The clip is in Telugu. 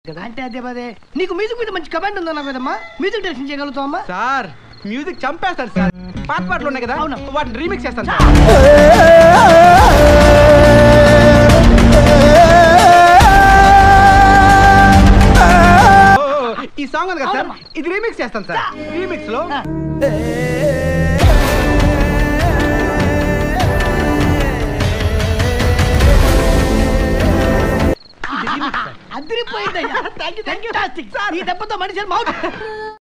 కదా అంటే అదే పదే నీకు మ్యూజిక్ మీద మంచి కమాండ్ ఉందన్నా కదమ్మా మ్యూజిక్ డైరెక్షన్ చేయగలుగుతావమ్మా సార్ మ్యూజిక్ చంపేస్తారు సార్ పాత పాటలు ఉన్నాయి కదా అవును. వాటిని రీమిక్స్ చేస్తాను సార్ ఓ, ఈ సాంగ్ ఉంది కదా సార్ అవునమ్మా. ఇది రీమిక్స్ చేస్తాను సార్ రీమిక్స్ లో ఆ. అదిరిపోయిందయ్యా Thank you, thank you. Fantastic. ఈ దెబ్బతో మనిషి మౌట్